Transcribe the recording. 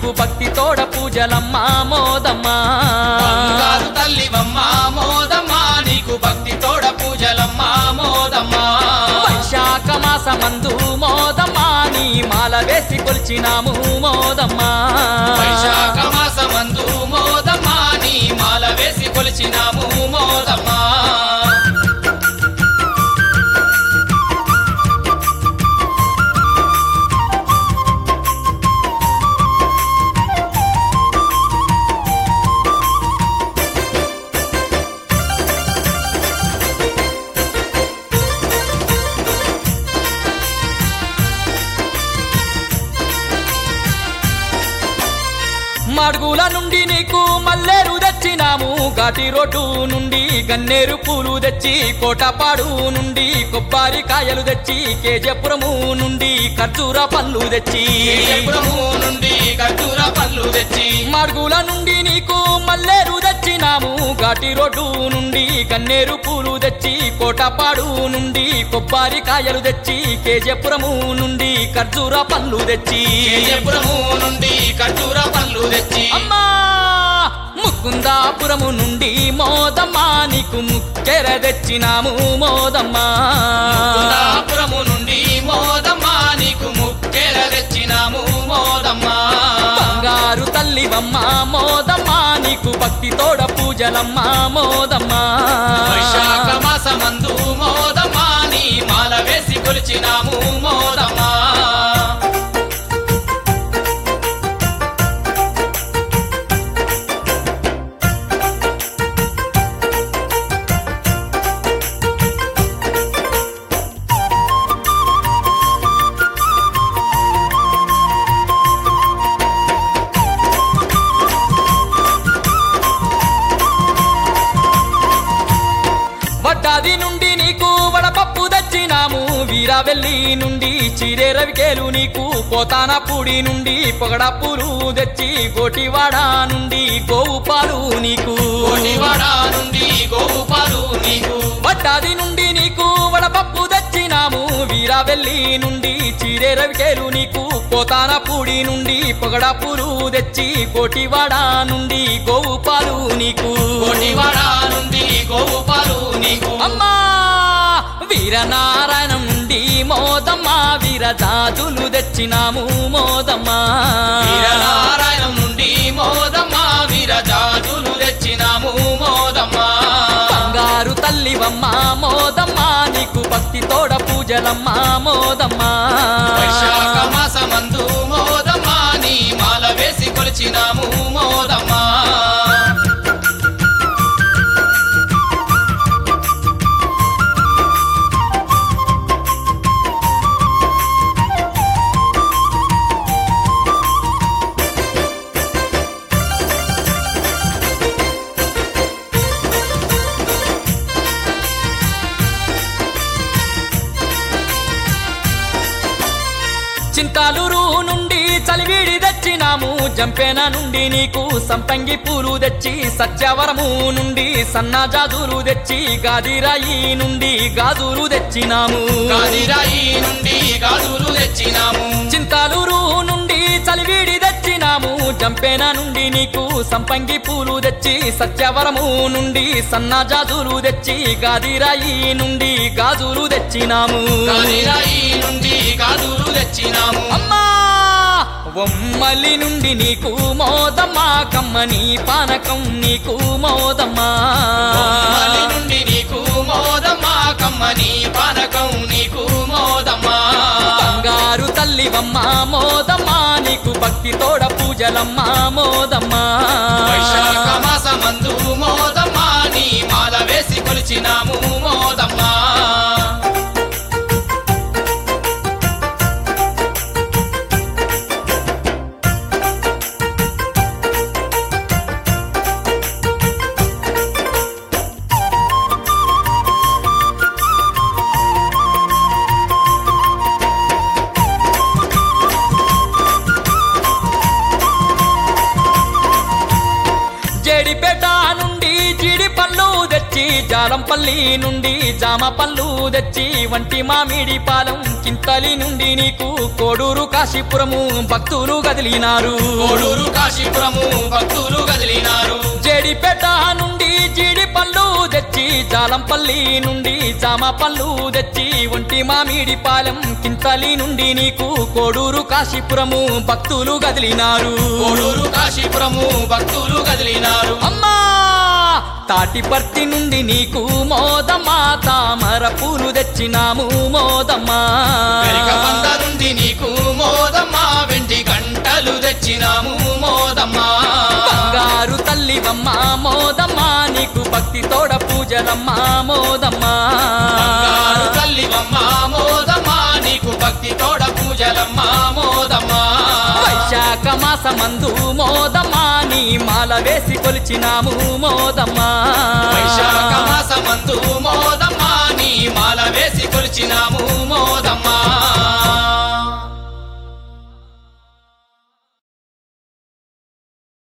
నీకు భక్తి తోడ పూజలమ్మా మోదమ్మా బంగారు తల్లివమ్మ మోదమ్మా నీకు భక్తి తోడ పూజలమ్మ మోదమ్మా వైశాఖ మాసమందు మోదమ్మా నీ మాల వేసి కొలిచినాము మోదమ్మా వైశాఖ మాసమందు మోదమ్మా నీ మాల వేసి కొలిచినాము మోదమ్మా మడుగుల నుండి నీకు మల్లేరు తెచ్చినాము ఘాటి రోడ్డు నుండి గన్నేరు పూలు తెచ్చి కోటపాడు నుండి కొబ్బరి కాయలు తెచ్చి కేజపురము నుండి ఖర్జూర పళ్ళు తెచ్చి విజయపురము నుండి కట్టూర పళ్ళు తెచ్చి మడుగుల నుండి నీకు మల్లేరు తెచ్చినాము ఘాటి రోడ్డు నుండి గన్నేరు పూలు తెచ్చి కోటపాడు నుండి కొబ్బరి కాయలు తెచ్చి కేజపురము నుండి ఖర్జూర పళ్ళు తెచ్చి విజయపురము నుండి కట్టూర పళ్ళు తెచ్చి అమ్మా ముకుందాపురము నుండి మోదమ్మా నీకు ముక్కెర తెచ్చినాము మోదమ్మా కుందాపురము నుండి మోదమ్మా నీకు ముక్కెల తెచ్చినాము మోదమ్మా బంగారు తల్లివమ్మ మోదమ్మా నీకు భక్తి తోడ పూజలమ్మా మోదమ్మా వైశాఖ మాసమందు మోదమ్మా నీ మాల వేసి కొలిచినాము మోదమ్మా వడ్డాది నుండి నీకు వడపప్పు తెచ్చినాము వీరావెల్లి నుండి చీరే రవికేలు నీకు పోతానపూడి నుండి పొగడపూలు తెచ్చి గోటివాడ నుండి గోవు పాలు నీకు కోటివాడ నుండి గోపాలు నీకు వడ్డాది నుండి నీకు వడపప్పు తెచ్చినాము వీరావెల్లి నుండి చీరే రవికేలు నీకు పోతానపూడి నుండి పొగడపూలు తెచ్చి కోటివాడ నుండి గోవు పాలు నీకు కోటివాడ నుండి గోపాలు నీకు అమ్మా వీరనారాయణం నుండి మోదమ్మా వీరజాజులు తెచ్చినాము మోదమ్మా వీరనారాయణం నుండి మోదమ్మా వీరజాజులు తెచ్చినాము మోదమ్మా బంగారు తల్లివమ్మ మోదమ్మా నీకు భక్తి తోడ పూజలమ్మా మోదమ్మా వైశాఖ మాసమందు మోదమ్మా నీ మాల వేసి కొలిచినాము మోదమ్మా చింతాలూరు నుండి చలివిడి తెచ్చినాము జంపేన నుండి నీకు సంపంగి పూలు తెచ్చి సత్యవరము నుండి సన్నజాజులు తెచ్చి గాదిరాయి నుండి గాజులు తెచ్చినాము కాదిరాయి నుండి గాజులు తెచ్చినాము చింతాలూరు నుండి చలివిడి తెచ్చినాము జంపేన నుండి నీకు సంపంగి పూలు తెచ్చి సత్యవరము నుండి సన్నజాజులు తెచ్చి గాదిరాయి నుండి గాజులు తెచ్చినాము కాదిరాయి నుండి గాజులు తెచ్చినాము అమ్మా బొమ్మలి నుండి నీకు మోదమ్మా కమ్మని పానకం నీకు మోదమ్మా బొమ్మలి నుండి నీకు మోదమ్మా కమ్మని పానకం నీకు మోదమ్మా బంగారు తల్లివమ్మ మోదమ్మా నీకు భక్తి తోడ పూజలమ్మా మోదమ్మా వైశాఖ మాసమందు మోదమ్మా నీ మాల వేసి కొలిచినాము మోదమ్మా జేడిపేట నుండి జీడి పళ్ళు తెచ్చి జాలంపల్లి నుండి జామ పళ్ళు తెచ్చి వంటి మామిడి పాలెం కింతలి నుండి నీకు కోడూరు కాశీపురము భక్తులు కదిలినారు కోడూరు కాశీపురము భక్తులు కదిలినారు జేడిపేట నుండి జీడి పళ్ళు తెచ్చి జాలంపల్లి నుండి జామ పళ్ళు తెచ్చి ఒంటి మామిడి పాలెం కింతలి నుండి నీకు కోడూరు కాశీపురము భక్తులు కదిలినారు కోడూరు కాశీపురము భక్తులు కదిలినారు అమ్మా తాటిపర్తి నుండి నీకు మోదమ్మా తామర పూలు తెచ్చినాము మోదమ్మా వెనకబంద నుండి నీకు మోదమ్మా వెండి గంటలు తెచ్చినాము మోదమ్మా బంగారు తల్లివమ్మ మోదమ్మా నీకు భక్తి తోడ పూజలమ్మా మోదమ్మా బంగారు తల్లివమ్మ మోదమ్మా నీకు భక్తి తోడ పూజలమ్మా మోదమ్మా వైశాఖ మాసమందు మోదమ్మా నీ మాల వేసి కొలిచినాము మోదమ్మా వైశాఖ మాసమందు మోదమ్మా నీ మాల వేసి కొలిచిన